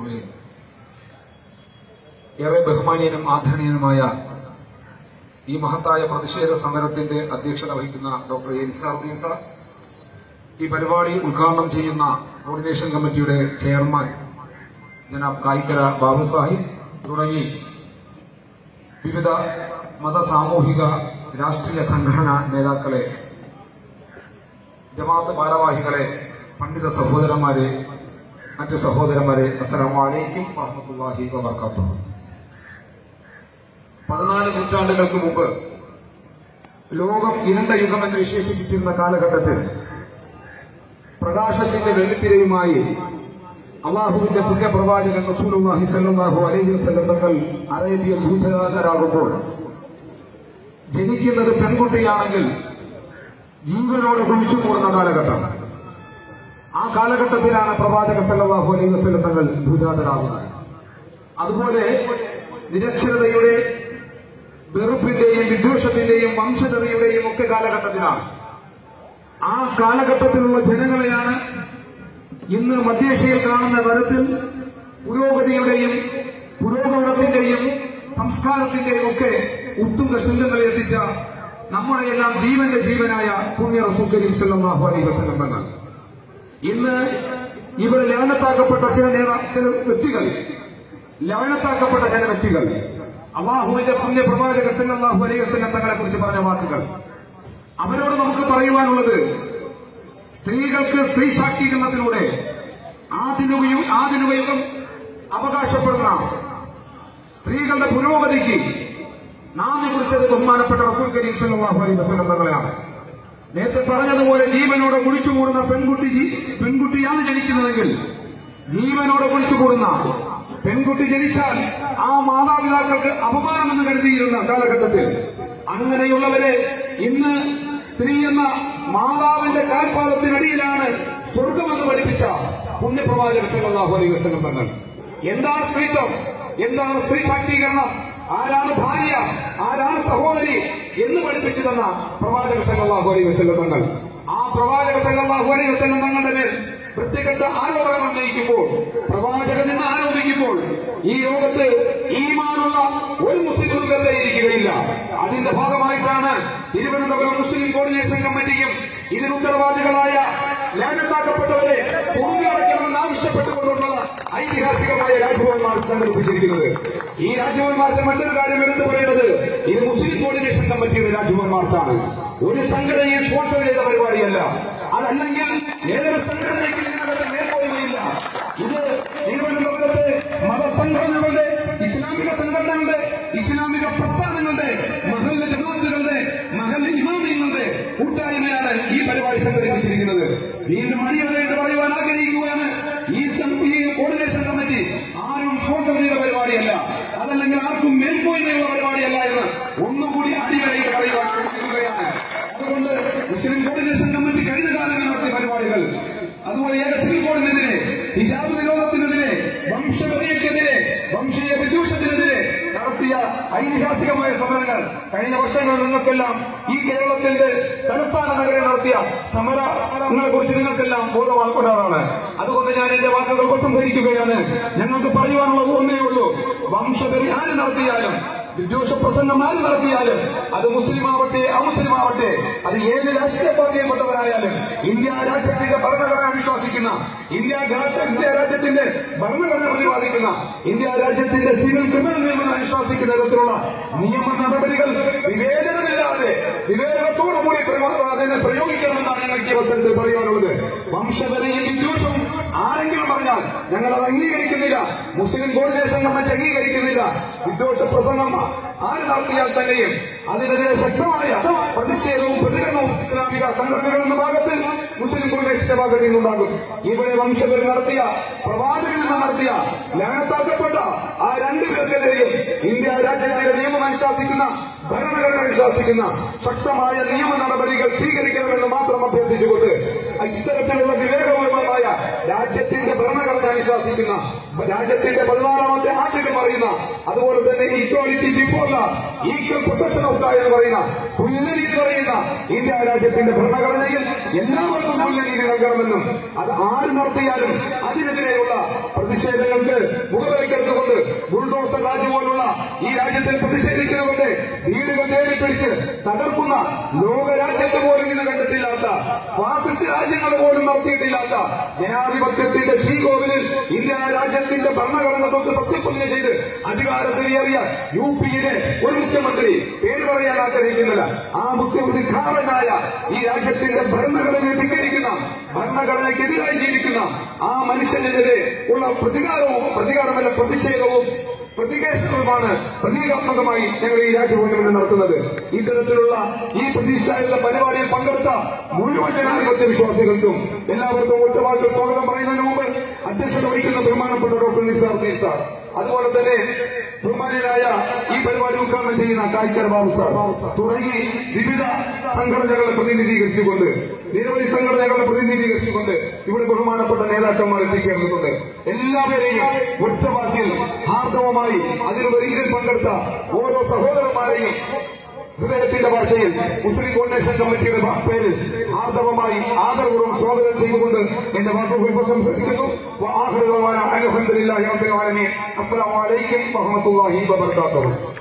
ഏറെ ബഹുമാനീയനും ആദരണീയനുമായ ഈ മഹത്തായ പ്രതിഷേധ സമരത്തിന്റെ അധ്യക്ഷത വഹിക്കുന്ന ഡോക്ടർ എ നിസാറുദ്ദീൻ സാർ ഈ പരിപാടി ഉദ്ഘാടനം ചെയ്യുന്ന കോർഡിനേഷൻ കമ്മിറ്റിയുടെ ചെയർമാൻ ജനാബ് കായിക്കര ബാബു സാഹിബ് തുടങ്ങി വിവിധ മത സാമൂഹിക രാഷ്ട്രീയ സംഘടനാ നേതാക്കളെ ജമാഅത്ത് ഭാരവാഹികളെ പണ്ഡിത സഹോദരന്മാരെ മറ്റ് സഹോദരന്മാരെ അസ്സലാമു അലൈക്കും വറഹ്മത്തുള്ളാഹി വബറകാതുഹു പതിനാല് നൂറ്റാണ്ടുകൾക്ക് മുമ്പ് ലോകം ഇരുണ്ട യുഗമെന്ന് വിശേഷിപ്പിച്ചിരുന്ന കാലഘട്ടത്തിൽ പ്രകാശത്തിന്റെ വെള്ളിത്തിരയുമായി അള്ളാഹുവിന്റെ പുണ്യപ്രവാചകൻ റസൂലുള്ളാഹി സ്വല്ലല്ലാഹു അലൈഹി വസല്ലം തങ്ങൾ അറേബ്യൻ ഭൂതരാജരാകുമ്പോൾ ജനിക്കുന്നത് പെൺകുട്ടിയാണെങ്കിൽ ജീവനോട് കുഴിച്ചു കൂടുന്ന കാലഘട്ടം ആ കാലഘട്ടത്തിലാണ് പ്രവാചക സല്ലല്ലാഹു അലൈഹി വസല്ലം തങ്ങൾ ഭൂജാതരാകുന്നത് അതുപോലെ നിരക്ഷരതയുടെ വെറുപ്പിന്റെയും വിദ്വേഷത്തിന്റെയും വംശതെറിയുടെയും ഒക്കെ കാലഘട്ടത്തിലാണ് ആ കാലഘട്ടത്തിലുള്ള ജനങ്ങളെയാണ് ഇന്ന് മധ്യേഷ്യയിൽ കാണുന്ന തരത്തിൽ പുരോഗതിയുടെയും പുരോഗമനത്തിന്റെയും സംസ്കാരത്തിന്റെയും ഒക്കെ ഉത്തുംഗ ശൃംഖങ്ങളിൽ എത്തിച്ച നമ്മുടെയെല്ലാം ജീവന്റെ ജീവനായ പുണ്യ റസൂൽ കരീം സല്ലല്ലാഹു അലൈഹി വസല്ലം തങ്ങൾ ഇന്ന് ഇവിടെ ലവനത്താക്കപ്പെട്ട ചില നേതാ ചില വ്യക്തികൾ ലവനത്താക്കപ്പെട്ട ചില വ്യക്തികൾ അള്ളാഹുവിന്റെ പുണ്യ പ്രവാചക സല്ലല്ലാഹു അലൈഹി വസല്ലം തങ്ങളെ കുറിച്ച് പറഞ്ഞ വാക്കുകൾ അവരോട് നമുക്ക് പറയുവാനുള്ളത് സ്ത്രീകൾക്ക് സ്ത്രീ ശാക്തീകരണത്തിലൂടെ ആധുനിക യു- ആധുനിക യുഗം അവകാശപ്പെടുന്ന സ്ത്രീകളുടെ പുരോഗതിക്ക് നാന്ദി കുറിച്ചത് ബഹുമാനപ്പെട്ട റസൂൽ കരീം സല്ലല്ലാഹു അലൈഹി വസല്ലം തങ്ങളെയാണ് നേരത്തെ പറഞ്ഞതുപോലെ ജീവനോടെ കുഴിച്ചുകൂടുന്ന പെൺകുട്ടി ജി- പെൺകുട്ടിയാണ് ജനിക്കുന്നതെങ്കിൽ ജീവനോടെ കുഴിച്ചുകൂടുന്ന പെൺകുട്ടി ജനിച്ചാൽ ആ മാതാപിതാക്കൾക്ക് അപമാനമെന്ന് കരുതിയിരുന്ന കാലഘട്ടത്തിൽ അങ്ങനെയുള്ളവരെ ഇന്ന് സ്ത്രീ എന്ന മാതാവിന്റെ കാൽപാദത്തിനടിയിലാണ് സ്വർഗമെന്ന് പഠിപ്പിച്ച പുണ്യപ്രവാചക സല്ലല്ലാഹു അലൈഹി വസല്ലം തങ്ങൾ എന്താണ് സ്ത്രീത്വം എന്താണ് സ്ത്രീ ശാക്തീകരണം ആരാണ് ഭാര്യ ആരാണ് സഹോദരി എന്ന് പഠിപ്പിച്ചു തന്ന പ്രവാചക സല്ലല്ലാഹു അലൈഹി വസല്ലം തങ്ങൾ ആ പ്രവാചക സല്ലല്ലാഹു അലൈഹി വസല്ലം തങ്ങളുടെ മേൽ വൃത്തികെട്ട ആരോപണം ഉന്നയിക്കുമ്പോൾ പ്രവാചകൻ എന്ന് ആരോപിക്കുമ്പോൾ ഈ ലോകത്ത് ഈമാനുള്ള ഒരു മുസ്ലിമും വെറുതെ ഇരിക്കുകയില്ല അതിന്റെ ഭാഗമായിട്ടാണ് തിരുവനന്തപുരം മുസ്ലിം കോർഡിനേഷൻ കമ്മിറ്റിയും ഇതിന് ഉത്തരവാദികളായ ലാൻഡുണ്ടാക്കപ്പെട്ടവരെ പുറത്തിറക്കണമെന്ന് ആവശ്യപ്പെട്ടുകൊണ്ടുള്ള ഐതിഹാസികമായ രാജ്ഭവൻ മാർച്ച് സംഘടിപ്പിച്ചിരിക്കുന്നത് ഈ രാജ്ഭവൻ മാർച്ച് മറ്റൊരു കാര്യം എടുത്തു പറയുന്നത് ഇത് മുസ്ലിം കോർഡിനേഷൻ കമ്മിറ്റിയുടെ രാജ്ഭവൻ മാർച്ചാണ് ഒരു സംഘടനയെ സ്പോൺസർ ചെയ്ത പരിപാടിയല്ല അതല്ലെങ്കിൽ ഏതൊരു സംഘടനയ്ക്കും ഇതിനകത്ത് മേൽക്കോയ്മയില്ല ഇത് തിരുവനന്തപുരത്തെ മതസംഘടനകളുടെ ഇസ്ലാമിക സംഘടനകളുടെ ഇസ്ലാമിക പ്രസ്ഥാനങ്ങളുടെ മഹല്ല ജമാഅത്തുകളുടെ മഹല്ല ഇമാമിങ്ങളുടെ കൂട്ടായ്മയാണ് ഈ പരിപാടി സംഘടിപ്പിച്ചിരിക്കുന്നത് വീണ്ടും അടിയറയിട്ട് പറയുവാൻ ആഗ്രഹിക്കുകയാണ് ഈ സം- ഈ കോർഡിനേഷൻ കമ്മിറ്റി ആരും സ്പോൺസർ ചെയ്ത പരിപാടിയല്ല അതല്ലെങ്കിൽ ആർക്കും മേൽക്കോയ്മയുള്ള പരിപാടിയല്ല എന്ന് ഒന്നുകൂടി അടിവരയിട്ട് പറയുവാൻ ശ്രമിക്കുകയാണ് അതുകൊണ്ട് മുസ്ലിം കോർഡിനേഷൻ കമ്മിറ്റി കഴിഞ്ഞ കാലങ്ങളിൽ നടത്തിയ പരിപാടികൾ അതുപോലെ ഏക സിവിൽ കോഡിനെതിരെ ഹിജാബ് നിരോധത്തിനെതിരെ വംശവെറിയക്കെതിരെ വംശീയ വിദൂഷത്തിനെതിരെ നടത്തിയ ഐതിഹാസികമായ സമരങ്ങൾ കഴിഞ്ഞ വർഷങ്ങളിൽ നിങ്ങൾക്കെല്ലാം ഈ കേരളത്തിന്റെ തലസ്ഥാന നഗരം നടത്തിയ സമരങ്ങളെ കുറിച്ച് നിങ്ങൾക്കെല്ലാം ബോധമാക്കുന്നതാണ് അതുകൊണ്ട് ഞാൻ എന്റെ വാക്കുകൾ ഉപസംഹരിക്കുകയാണ് ഞങ്ങൾക്ക് പറയുവാനുള്ളത് ഒന്നേ ഉള്ളൂ വംശവെറി ആര് നടത്തിയാലും വിദ്വേഷ പ്രസംഗം ആര് നടത്തിയാലും അത് മുസ്ലിം ആവട്ടെ അമുസ്ലിം ആവട്ടെ അത് ഏത് രാഷ്ട്രീയ പാർട്ടിയിൽപ്പെട്ടവരായാലും ഇന്ത്യ രാജ്യത്തിന്റെ ഭരണഘടന വിശ്വസിക്കുന്ന ഇന്ത്യ ഗാ- ഇന്ത്യ രാജ്യത്തിന്റെ ഭരണഘടന പ്രതിപാദിക്കുന്ന ഇന്ത്യ രാജ്യത്തിന്റെ സിവിൽ ക്രിമിനൽ നിയമങ്ങൾ വിശ്വസിക്കുന്ന തരത്തിലുള്ള നിയമ നടപടികൾ വിവേചനമില്ലാതെ വിവേചനത്തോടുകൂടി പ്രയോ- അതിനെ പ്രയോഗിക്കണമെന്നാണ് ഞങ്ങൾക്ക് ഈ അവസരത്തിൽ പറയാനുള്ളത് വംശപരയും വിദ്വേഷവും ആരെങ്കിലും പറഞ്ഞാൽ ഞങ്ങൾ അത് അംഗീകരിക്കുന്നില്ല മുസ്ലിം കോർഡിനേഷൻ കമ്മിറ്റി അംഗീകരിക്കുന്നില്ല വിദ്വേഷ പ്രസംഗം ആര് നടത്തിയാൽ തന്നെയും അതിനെതിരെ ശക്തമായ പ്രതിഷേധവും പ്രതികരണവും ഇസ്ലാമിക സംഘടനകൾ എന്ന ഭാഗത്തിൽ മുസ്ലിം കോർഡിനേഷന്റെ ഭാഗത്ത് നിന്നുണ്ടാകും ഇവിടെ വംശപരി നടത്തിയ പ്രവാചകൻ നിന്ന് നടത്തിയ ലയനത്താക്കപ്പെട്ട ആ രണ്ടു പേർക്കെതിരെയും ഇന്ത്യ രാജ്യത്തിന്റെ നിയമം അനുശാസിക്കുന്ന ഭരണഘടന അനുശാസിക്കുന്ന ശക്തമായ നിയമ നടപടികൾ സ്വീകരിക്കണമെന്ന് മാത്രം അഭ്യർത്ഥിച്ചുകൊണ്ട് ഇത്തരത്തിലുള്ള വിവേകപൂർവമായ രാജ്യത്തിന്റെ ഭരണഘടന അനുശാസിക്കുന്ന രാജ്യത്തിന്റെ പതിനാറാമത്തെ ആർട്ടിക്കിൾ പറയുന്ന അതുപോലെ തന്നെ equality before the equal protection of എന്ന് പറയുന്ന തുല്യനീതി പറയുന്ന ഇന്ത്യ രാജ്യത്തിന്റെ ഭരണഘടനയിൽ എല്ലാവർക്കും തുല്യനീതി നൽകണമെന്നും അത് ആര് നടത്തിയാലും അതിനെതിരെയുള്ള പ്രതിഷേധങ്ങൾക്ക് മുഖവരക്കെടുത്തുകൊണ്ട് ബുൾഡോസർ രാജ് പോലുള്ള ഈ രാജ്യത്തിൽ പ്രതിഷേധിക്കുന്നവരുടെ വീടുകൾ തേടിപ്പിടിച്ച് തകർക്കുന്ന ലോകരാജ്യത്ത് പോലും ഇന്ന് കണ്ടിട്ടില്ലാത്ത ഫാസിസ്റ്റ് രാജ്യങ്ങൾ പോലും നടത്തിയിട്ടില്ലാത്ത ജനാധിപത്യത്തിന്റെ ശ്രീകോവിലിൽ ഇന്ത്യ രാജ്യത്തിന്റെ ഭരണഘടന തൊട്ട് സത്യപ്രതിജ്ഞ ചെയ്ത് അധികാരത്തിലേറിയ യു പിയുടെ ഒരു മുഖ്യമന്ത്രി പേര് പറയാൻ ആഗ്രഹിക്കുന്നില്ല ആ മുഖ്യമന്ത്രിക്കാരനായ ഈ രാജ്യത്തിന്റെ ഭരണഘടനയെ ധിക്കരിക്കുന്ന ഭരണഘടനയ്ക്കെതിരായി ജീവിക്കുന്ന ആ മനുഷ്യനെതിരെ ഉള്ള പ്രതികാരവും പ്രതികാരമല്ല പ്രതിഷേധവും പ്രതികേഷണവുമാണ് പ്രതീകാത്മകമായി ഞങ്ങൾ ഈ രാജ്യഭവനിൽ നടത്തുന്നത് ഇത്തരത്തിലുള്ള ഈ പ്രതിഷ്ഠായുള്ള പരിപാടിയിൽ പങ്കെടുത്ത മുഴുവൻ ജനാധിപത്യ വിശ്വാസികൾക്കും എല്ലാവർക്കും ഒറ്റവാക്കിൽ സ്വാഗതം പറയുന്നതിന് മുമ്പ് അധ്യക്ഷത വഹിക്കുന്ന ബഹുമാനപ്പെട്ട ഡോക്ടർ നിസാർ തീർ സാർ അതുപോലെ തന്നെ ബഹുമാനായ ഈ പരിപാടി ഉദ്ഘാടനം ചെയ്യുന്ന കായിക്കർ ബാബു സാർ തുടങ്ങി വിവിധ സംഘടനകളെ പ്രതിനിധീകരിച്ചുകൊണ്ട് നിരവധി സംഘടനകളെ പ്രതിനിധീകരിച്ചുകൊണ്ട് ഇവിടെ ബഹുമാനപ്പെട്ട നേതാക്കന്മാർ എത്തിച്ചേർന്നിട്ടുണ്ട് എല്ലാവരെയും ഒറ്റവാക്കിൽ ഹാർദവമായി അതിൽ വരിയിൽ പങ്കെടുത്ത ഓരോ സഹോദരന്മാരെയും ഹൃദയത്തിന്റെ ഭാഷയിൽ മുസ്ലിം കോർഡിനേഷൻ കമ്മിറ്റിയുടെ പേരിൽ ആർദവമായി ആദരപൂർവ്വം സ്വാഗതം ചെയ്തുകൊണ്ട് എന്റെ വാക്കുകൾ പ്രശംസിക്കുന്നു അലഹദില്ലാഹി റബ്ബിൽ ആലമീൻ അസ്സലാമു അലൈക്കും വറഹ്മത്തുള്ളാഹി വബറകാതുഹു